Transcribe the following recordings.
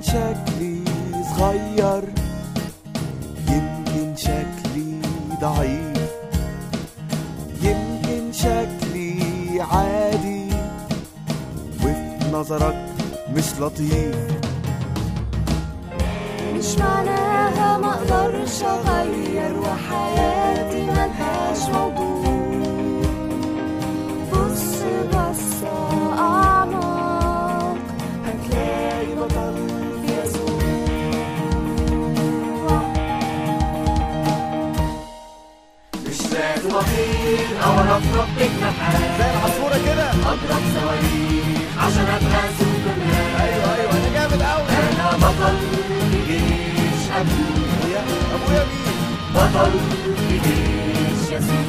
شكلي صغير يمكن شكلي ضعيف يمكن شكلي عادي وفي نظرك مش لطيف مش معناها ما اقدرش اغير وحياتي ملهاش موضوع بص بص اعمق هتلاقي بطل في يسوع مش لازم اطير او ارفرف بجناحات زي العصفورة كده اضرب صواريخ عشان ابقى سوبرمان ايوه ايوه انا جامد قوي انا بطل في جيش ابويا ابويا مين بطل في جيش يسوع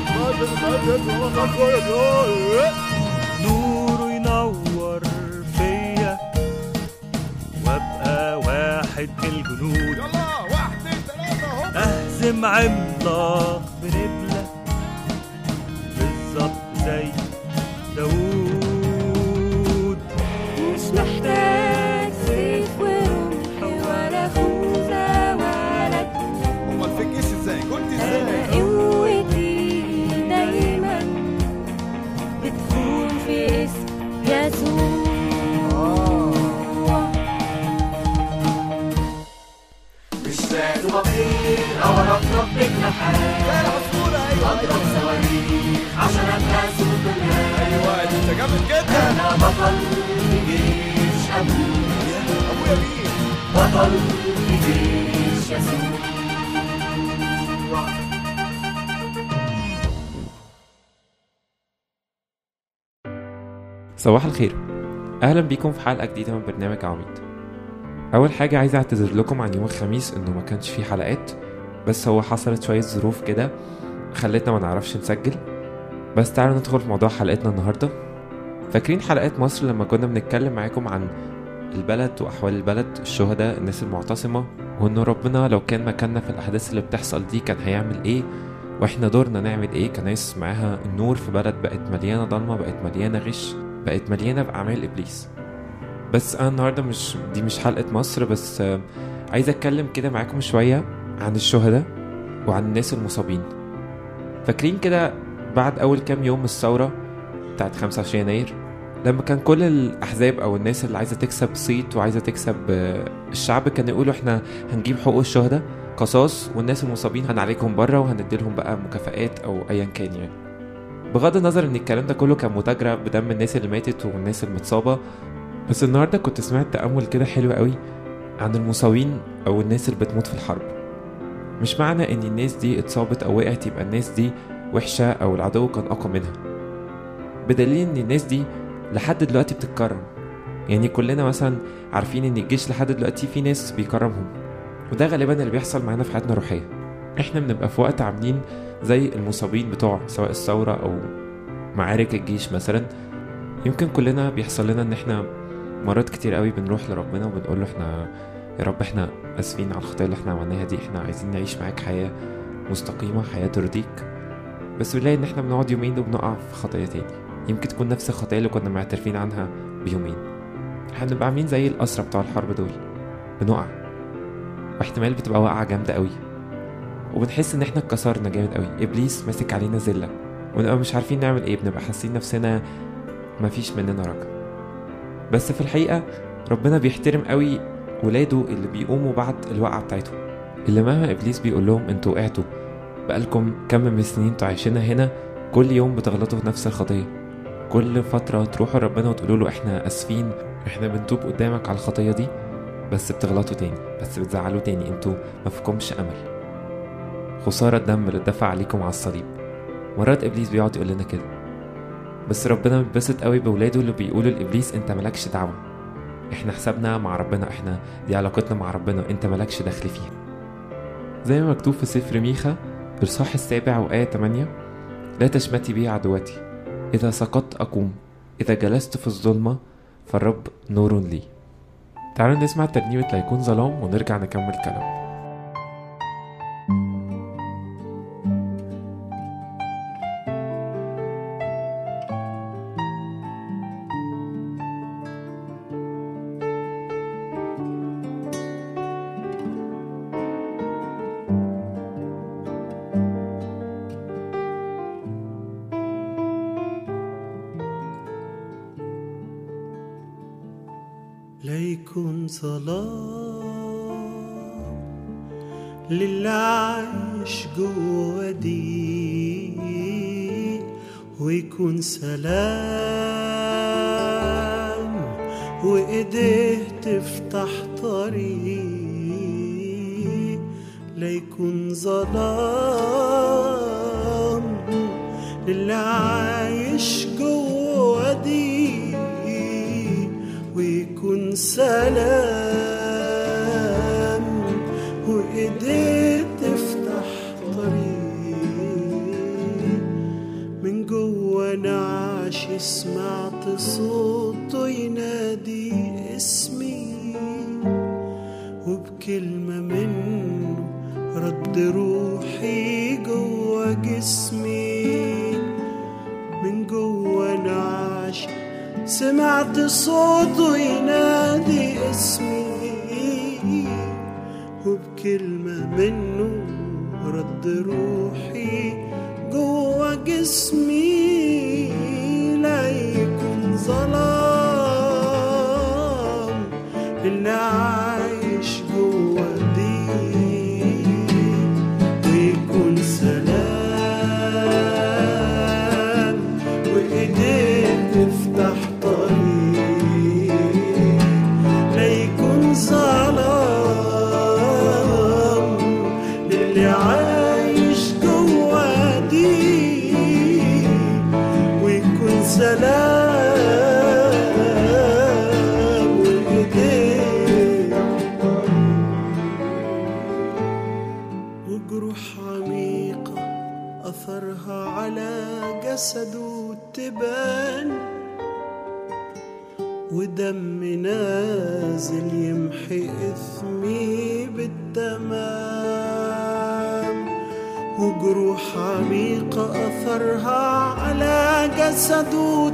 نوره ينور فيا وابقى واحد من الجنود يلا واحد اتنين تلاتة اهو اهزم عملاق بنبلة بالظبط زي داوود مش محتاج سيف ورمح ولا خوذة ولا جنود امال في الجيش ازاي كنت أنا ازاي قوتي دايما بتكون في اسم يسوع مش لازم اطير او ارفرف بجناحات زي العصفورة ايوه اضرب صواريخ عشان ابقى سوبرمان ايوه انت جامد جدا انا بطل في جيش ابويا ابويا مين بطل في جيش يسوع صباح الخير اهلا بيكم في حلقه جديده من برنامج عميد اول حاجه عايز اعتذر لكم عن يوم الخميس انه ما كانش فيه حلقات بس هو حصلت شويه ظروف كده خلتنا ما نعرفش نسجل بس تعالوا ندخل في موضوع حلقتنا النهارده فاكرين حلقات مصر لما كنا بنتكلم معاكم عن البلد واحوال البلد الشهداء الناس المعتصمه وانه ربنا لو كان مكاننا في الاحداث اللي بتحصل دي كان هيعمل ايه واحنا دورنا نعمل ايه كناس معاها النور في بلد بقت مليانه ضلمه بقت مليانه غش بقت مليانه باعمال ابليس بس انا النهارده مش دي مش حلقه مصر بس آه، عايز اتكلم كده معاكم شويه عن الشهداء وعن الناس المصابين فاكرين كده بعد اول كام يوم من الثوره بتاعت 25 يناير لما كان كل الاحزاب او الناس اللي عايزه تكسب صيت وعايزه تكسب آه، الشعب كانوا يقولوا احنا هنجيب حقوق الشهداء قصاص والناس المصابين هنعالجهم بره وهنديلهم بقى مكافآت او ايا كان يعني بغض النظر ان الكلام ده كله كان متاجرة بدم الناس اللي ماتت والناس المتصابة بس النهاردة كنت سمعت تأمل كده حلو قوي عن المصابين او الناس اللي بتموت في الحرب مش معنى ان الناس دي اتصابت او وقعت يبقى الناس دي وحشة او العدو كان اقوى منها بدليل ان الناس دي لحد دلوقتي بتتكرم يعني كلنا مثلا عارفين ان الجيش لحد دلوقتي في ناس بيكرمهم وده غالبا اللي بيحصل معانا في حياتنا الروحية احنا بنبقى في وقت عاملين زي المصابين بتوع سواء الثورة او معارك الجيش مثلا يمكن كلنا بيحصل لنا ان احنا مرات كتير قوي بنروح لربنا وبنقول له احنا يا رب احنا اسفين على الخطايا اللي احنا عملناها دي احنا عايزين نعيش معاك حياة مستقيمة حياة ترضيك بس بنلاقي ان احنا بنقعد يومين وبنقع في خطايا تاني يمكن تكون نفس الخطايا اللي كنا معترفين عنها بيومين احنا بنبقى عاملين زي الأسرة بتوع الحرب دول بنقع واحتمال بتبقى واقعة جامدة قوي وبنحس ان احنا اتكسرنا جامد قوي ابليس ماسك علينا زلة ونبقى مش عارفين نعمل ايه بنبقى حاسين نفسنا مفيش مننا رجا بس في الحقيقة ربنا بيحترم قوي ولاده اللي بيقوموا بعد الوقعة بتاعتهم اللي مهما ابليس بيقول لهم انتوا وقعتوا بقالكم كم من السنين انتوا عايشينها هنا كل يوم بتغلطوا في نفس الخطية كل فترة تروحوا لربنا وتقولوا له احنا اسفين احنا بنتوب قدامك على الخطية دي بس بتغلطوا تاني بس بتزعلوا تاني انتوا مفيكمش امل خسارة الدم اللي اتدفع عليكم على الصليب مرات ابليس بيقعد يقول لنا كده بس ربنا بيتبسط قوي بولاده اللي بيقولوا لابليس انت مالكش دعوه احنا حسابنا مع ربنا احنا دي علاقتنا مع ربنا انت مالكش دخل فيها زي ما مكتوب في سفر ميخا الصح السابع وآية 8 لا تشمتي بي عدوتي إذا سقطت أقوم إذا جلست في الظلمة فالرب نور لي تعالوا نسمع ترنيمة لا يكون ظلام ونرجع نكمل كلام لا يكون ظلام للي عايش جوا دي ويكون سلام وايديه تفتح طريق لا يكون ظلام للي عايش جوا دي ويكون سلام وايديه تفتح طريق من جوا نعش سمعت صوته ينادي اسمي وبكلمة منه رد روحي جوا جسمي من جوا نعش سمعت صوته ينادي اسمي وبكلمة منه رد روحي جوا جسمي لا يكون ظلام اللي عايش جوا دي ويكون سلام وايديه تفتح طريق لا يكون ظلام للي عايش جوا دي ويكون سلام وايديه وجروح عميقة أثرها على جسده تبان ودم نازل يمحي إثمي بالتمام وجروح عميقة أثرها على جسده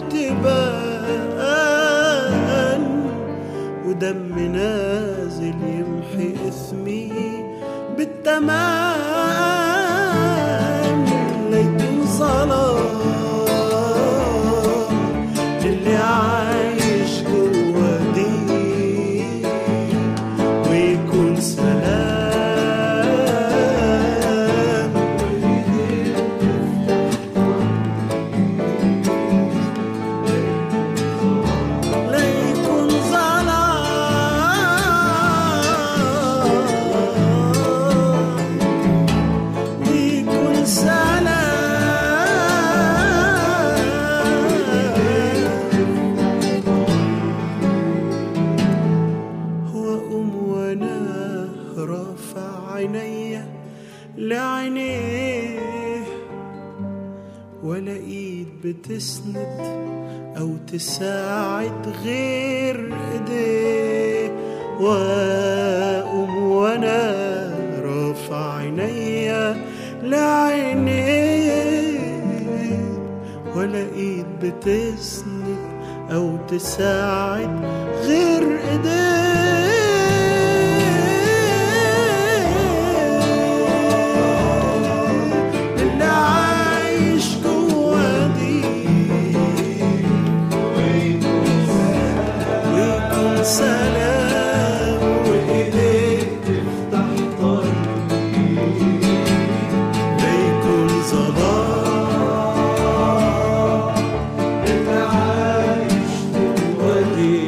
تبان ودم نازل يمحي إثمي بالتمام ليكون ظلام اللي عايش جوا دي ويكون سلام لا يكون ظلام ويكون سلام هو أم وأنا رافع عيني لعينيه ولا إيد بتسند أو تساعد غير إيديه وأقوم وأنا رافع عيني لعينيه ولا إيد بتسند أو تساعد غير إيديه اللي عايش جوا دي ويكون سلام وإيديه تفتح طريق ليكون ظلام اللي عايش جوا دي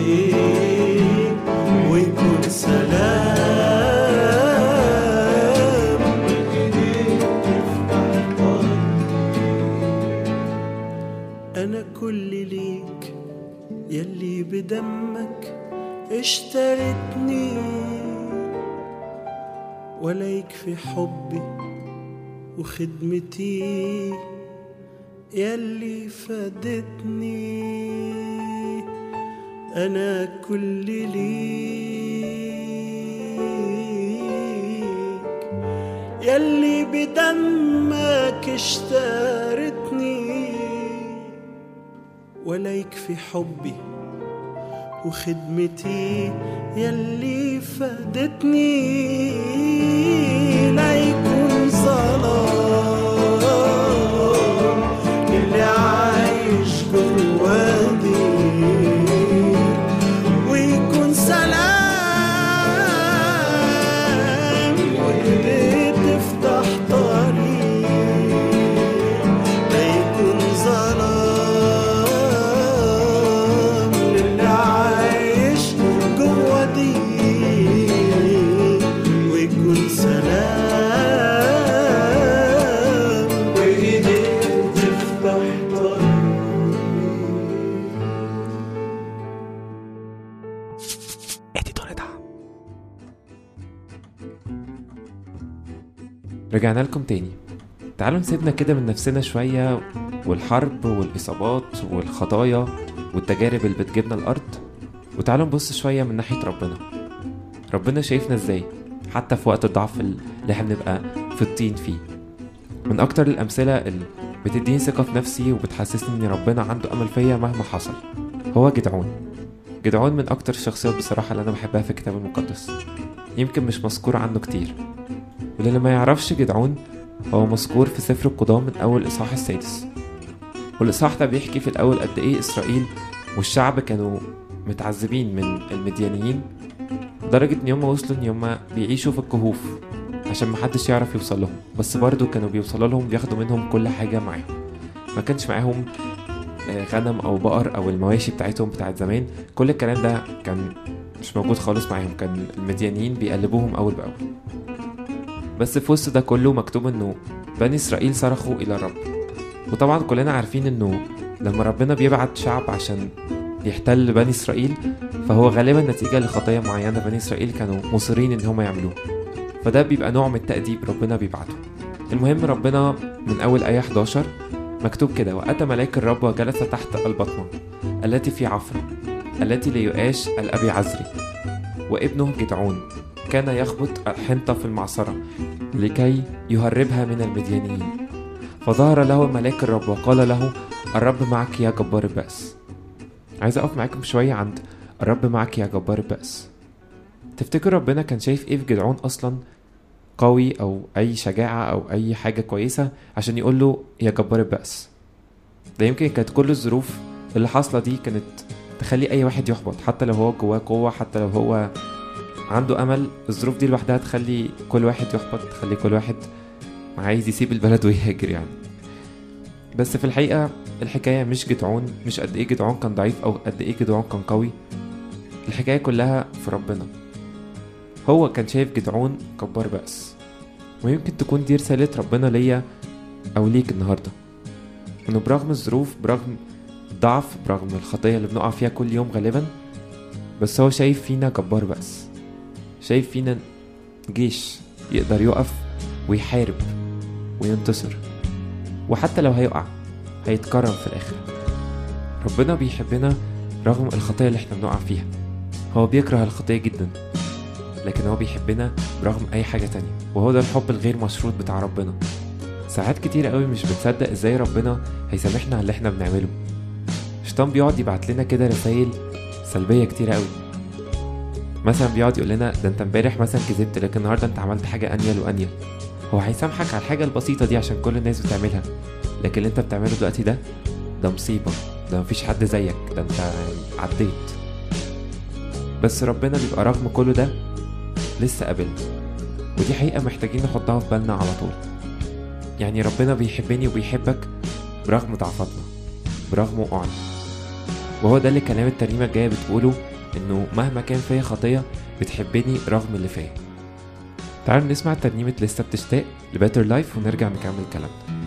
ويكون سلام وإيديه تفتح طريق أنا كل ليك يلي بدمك اشترتني ولا يكفي حبي وخدمتي يلي فادتني أنا كل ليك يلي بدمك اشترتني ولا يكفي حبي وخدمتي يلي فادتني لا يكون ظلام اللي عايش جوا دي ويكون رجعنا لكم تاني تعالوا نسيبنا كده من نفسنا شوية والحرب والإصابات والخطايا والتجارب اللي بتجيبنا الأرض وتعالوا نبص شوية من ناحية ربنا ربنا شايفنا ازاي حتى في وقت الضعف اللي احنا بنبقى في الطين فيه من أكتر الأمثلة اللي بتديني ثقة في نفسي وبتحسسني إن ربنا عنده أمل فيا مهما حصل هو جدعون جدعون من أكتر الشخصيات بصراحة اللي أنا بحبها في الكتاب المقدس يمكن مش مذكور عنه كتير واللي ما يعرفش جدعون هو مذكور في سفر القضاء من أول الإصحاح السادس والإصحاح ده بيحكي في الأول قد إيه إسرائيل والشعب كانوا متعذبين من المديانيين لدرجة إن يوم وصلوا إن يوم بيعيشوا في الكهوف عشان محدش يعرف يوصل لهم بس برضو كانوا بيوصلوا لهم بياخدوا منهم كل حاجة معاهم ما كانش معاهم آه، غنم أو بقر أو المواشي بتاعتهم بتاعت زمان كل الكلام ده كان مش موجود خالص معاهم كان المديانيين بيقلبوهم أول بأول بس في وسط ده كله مكتوب إنه بني إسرائيل صرخوا إلى الرب وطبعا كلنا عارفين إنه لما ربنا بيبعت شعب عشان يحتل بني إسرائيل فهو غالبا نتيجة لخطايا معينة بني إسرائيل كانوا مصرين إن هم يعملوها فده بيبقى نوع من التأديب ربنا بيبعته المهم ربنا من أول آية 11 مكتوب كده وأتى ملاك الرب وجلس تحت البطمة التي في عفرة التي ليؤاش الأبي عزري وابنه جدعون كان يخبط الحنطة في المعصرة لكي يهربها من المديانيين فظهر له ملاك الرب وقال له الرب معك يا جبار البأس عايز أقف معاكم شوية عند الرب معك يا جبار البأس تفتكر ربنا كان شايف ايه في جدعون اصلا قوي او اي شجاعة او اي حاجة كويسة عشان يقول له يا جبار البأس ده يمكن كانت كل الظروف اللي حاصلة دي كانت تخلي اي واحد يحبط حتى لو هو جواه قوة حتى لو هو عنده امل الظروف دي لوحدها تخلي كل واحد يحبط تخلي كل واحد عايز يسيب البلد ويهاجر يعني بس في الحقيقة الحكاية مش جدعون مش قد ايه جدعون كان ضعيف او قد ايه جدعون كان قوي الحكاية كلها في ربنا هو كان شايف جدعون جبار بأس ويمكن تكون دي رسالة ربنا ليا أو ليك النهاردة إنه برغم الظروف برغم الضعف برغم الخطية اللي بنقع فيها كل يوم غالبا بس هو شايف فينا جبار بأس شايف فينا جيش يقدر يقف ويحارب وينتصر وحتى لو هيقع هيتكرم في الآخر ربنا بيحبنا رغم الخطية اللي احنا بنقع فيها هو بيكره الخطية جدا لكن هو بيحبنا برغم أي حاجة تانية وهو ده الحب الغير مشروط بتاع ربنا ساعات كتير قوي مش بنصدق ازاي ربنا هيسامحنا على اللي احنا بنعمله الشيطان بيقعد يبعت لنا كده رسايل سلبية كتير قوي مثلا بيقعد يقول لنا ده انت امبارح مثلا كذبت لكن النهارده انت عملت حاجة انيل وانيل هو هيسامحك على الحاجة البسيطة دي عشان كل الناس بتعملها لكن اللي انت بتعمله دلوقتي ده ده مصيبة ده مفيش حد زيك ده انت يعني عديت بس ربنا بيبقى رغم كل ده لسه قابلنا ودي حقيقة محتاجين نحطها في بالنا على طول يعني ربنا بيحبني وبيحبك برغم ضعفاتنا برغم وقوعنا وهو ده اللي كلام الترنيمة الجاية بتقوله إنه مهما كان فيا خطية بتحبني رغم اللي فيا تعالوا نسمع ترنيمة لسه بتشتاق لباتر لايف ونرجع نكمل كلامنا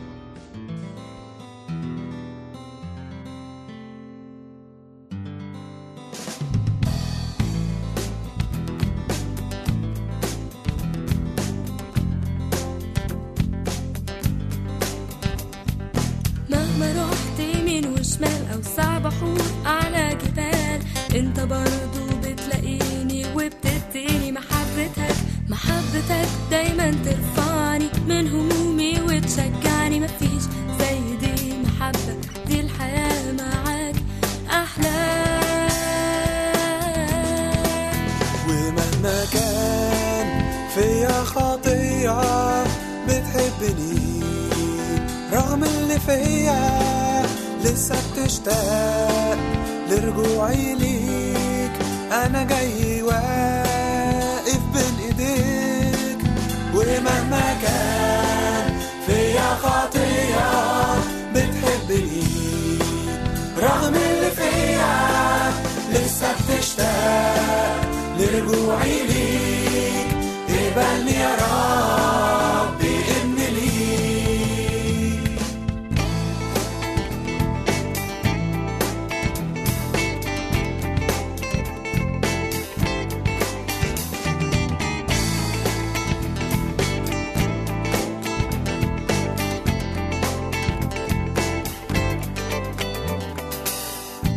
مهما رحت يمين وشمال او صعب بحور على جبال انت برضو بتلاقيني وبتديني محبتك محبتك دايما ترفعني من همومي وتشجعني مفيش زي دي محبة دي الحياة معاك أحلى ومهما كان فيا خطيئة بتحبني رغم اللي فيا لسه بتشتاق لرجوعي ليك أنا جاي واقف بين إيديك ومهما كان فيا خطيئة بتحبني رغم اللي فيا لسه بتشتاق لرجوعي ليك اقبلني يا رب ابن ليك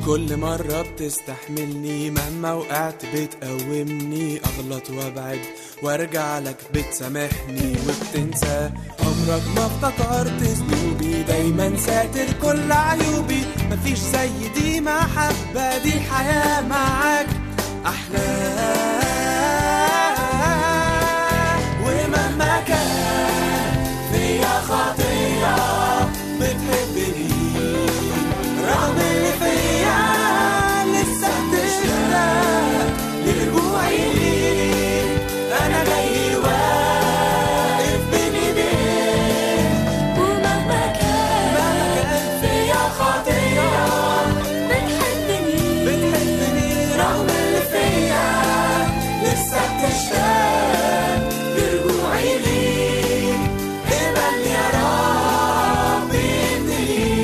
كل مرة بتستحملني مهما وقعت بتقومني أغلط وأبعد وأرجع لك بتسامحني وبتنسى عمرك ما افتكرت ذنوبي دايما ساتر كل عيوبي مفيش زي دي محبة دي الحياة معاك أحلى ومهما كان فيا خطية بتحبني رغم اللي فيا لسه بتشتاق لرجوعي ليك انا جاي واقف بين ايديك ومهما كان مهما كان فيا خطية بتحبني بتحبني رغم اللي فيا لسه بتشتاق لرجوعي ليك قبل يا رب إيديك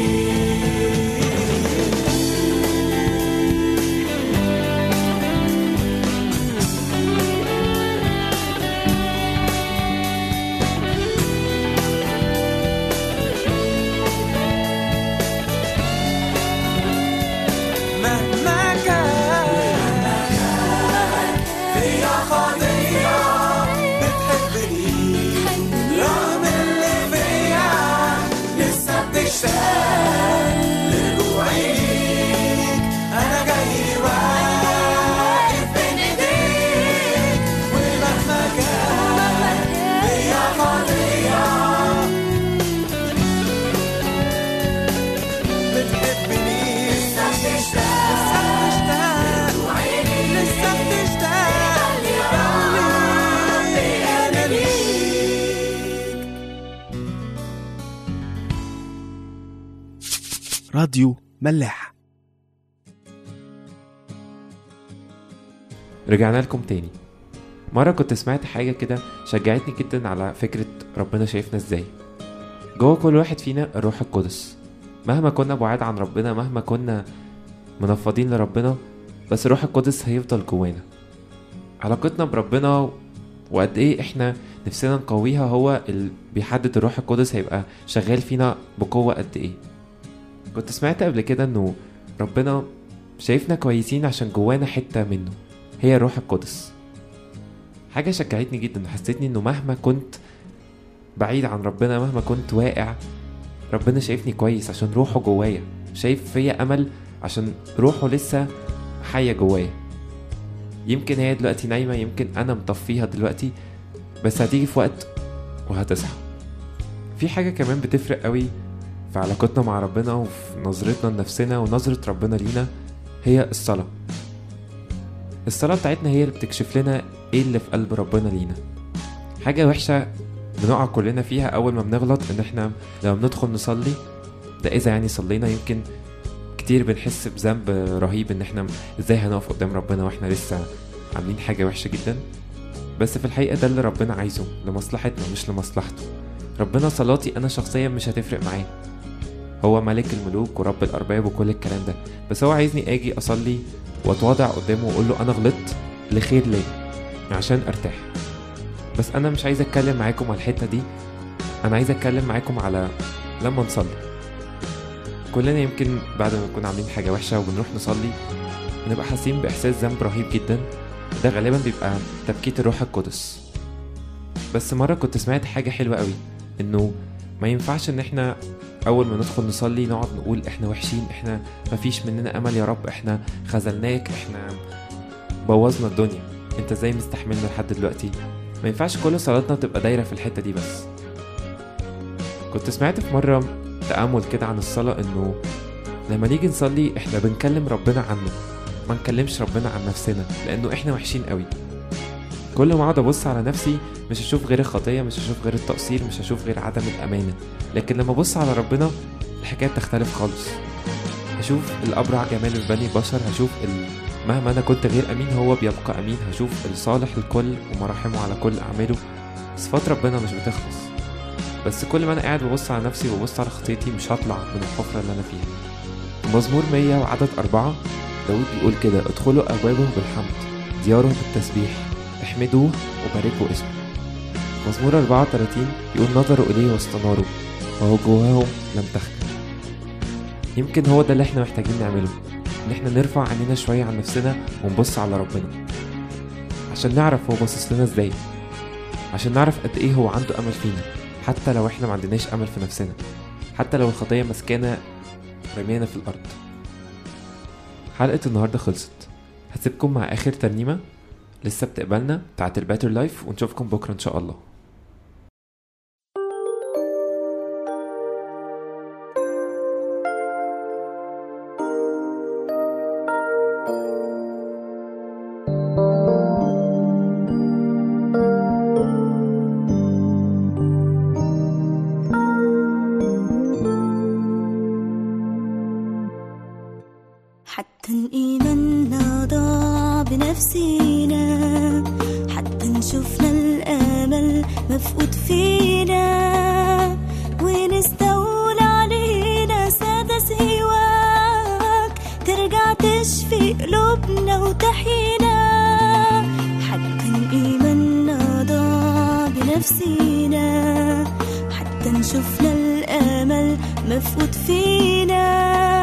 مهما كان فيا خطية بتحبني رغم اللي فيا لسه بتشتاق لرجوعي ليك أنا جاي واقف بين إيديك ومهما كان فيا خطية بتحبني لسه بتشتاق لسه بتشتاق لربي أنا ليك راديو ملاح رجعنا لكم تاني مرة كنت سمعت حاجة كده شجعتني جدا على فكرة ربنا شايفنا ازاي جوه كل واحد فينا الروح القدس مهما كنا بعاد عن ربنا مهما كنا منفضين لربنا بس الروح القدس هيفضل جوانا علاقتنا بربنا وقد ايه احنا نفسنا نقويها هو اللي بيحدد الروح القدس هيبقى شغال فينا بقوة قد ايه كنت سمعت قبل كده انه ربنا شايفنا كويسين عشان جوانا حتة منه هي الروح القدس حاجة شجعتني جدا حسيتني انه مهما كنت بعيد عن ربنا مهما كنت واقع ربنا شايفني كويس عشان روحه جوايا شايف فيا امل عشان روحه لسه حية جوايا يمكن هي دلوقتي نايمة يمكن انا مطفيها دلوقتي بس هتيجي في وقت وهتصحى في حاجة كمان بتفرق قوي في علاقتنا مع ربنا وفي نظرتنا لنفسنا ونظرة ربنا لينا هي الصلاة الصلاة بتاعتنا هي اللي بتكشف لنا ايه اللي في قلب ربنا لينا حاجة وحشة بنقع كلنا فيها أول ما بنغلط إن احنا لما بندخل نصلي ده إذا يعني صلينا يمكن كتير بنحس بذنب رهيب إن احنا ازاي هنقف قدام ربنا واحنا لسه عاملين حاجة وحشة جدا بس في الحقيقة ده اللي ربنا عايزه لمصلحتنا مش لمصلحته ربنا صلاتي أنا شخصيا مش هتفرق معاه هو ملك الملوك ورب الأرباب وكل الكلام ده بس هو عايزني أجي أصلي وأتواضع قدامه وأقول له أنا غلطت لخير ليا عشان أرتاح بس أنا مش عايز أتكلم معاكم على الحتة دي أنا عايز أتكلم معاكم على لما نصلي كلنا يمكن بعد ما نكون عاملين حاجة وحشة وبنروح نصلي نبقى حاسين بإحساس ذنب رهيب جدا ده غالبا بيبقى تبكيت الروح القدس بس مرة كنت سمعت حاجة حلوة قوي إنه ما ينفعش إن إحنا أول ما ندخل نصلي نقعد نقول إحنا وحشين إحنا مفيش مننا أمل يا رب إحنا خذلناك إحنا بوظنا الدنيا أنت إزاي مستحملنا لحد دلوقتي ما ينفعش كل صلاتنا تبقى دايرة في الحتة دي بس كنت سمعت في مرة تأمل كده عن الصلاة إنه لما نيجي نصلي إحنا بنكلم ربنا عنه ما نكلمش ربنا عن نفسنا لأنه إحنا وحشين قوي كل ما اقعد ابص على نفسي مش هشوف غير الخطيه مش هشوف غير التقصير مش هشوف غير عدم الامانه لكن لما ابص على ربنا الحكايه بتختلف خالص هشوف الابرع جمال في بني البشر هشوف ال... مهما انا كنت غير امين هو بيبقى امين هشوف الصالح الكل ومراحمه على كل اعماله صفات ربنا مش بتخلص بس كل ما انا قاعد ببص على نفسي وببص على خطيتي مش هطلع من الحفره اللي انا فيها مزمور 100 وعدد أربعة داود بيقول كده ادخلوا أبوابه بالحمد دياره بالتسبيح احمدوه وباركوا اسمه مزمور 34 بيقول نظروا إليه واستناروا ووجوههم لم تخجل يمكن هو ده اللي احنا محتاجين نعمله ان احنا نرفع عينينا شوية عن نفسنا ونبص على ربنا عشان نعرف هو باصص لنا ازاي عشان نعرف قد ايه هو عنده امل فينا حتى لو احنا ما عندناش امل في نفسنا حتى لو الخطية مسكانا رمينا في الارض حلقة النهاردة خلصت هسيبكم مع اخر ترنيمة لسه بتقبلنا بتاعت الباتر لايف ونشوفكم بكرة ان شاء الله حتى إيماننا ضاع بنفسينا حتى نشوفنا الأمل مفقود فينا ونستولى علينا سادة سواك ترجع تشفي قلوبنا وتحيينا حتى إيماننا ضاع بنفسينا حتى نشوفنا الأمل مفقود فينا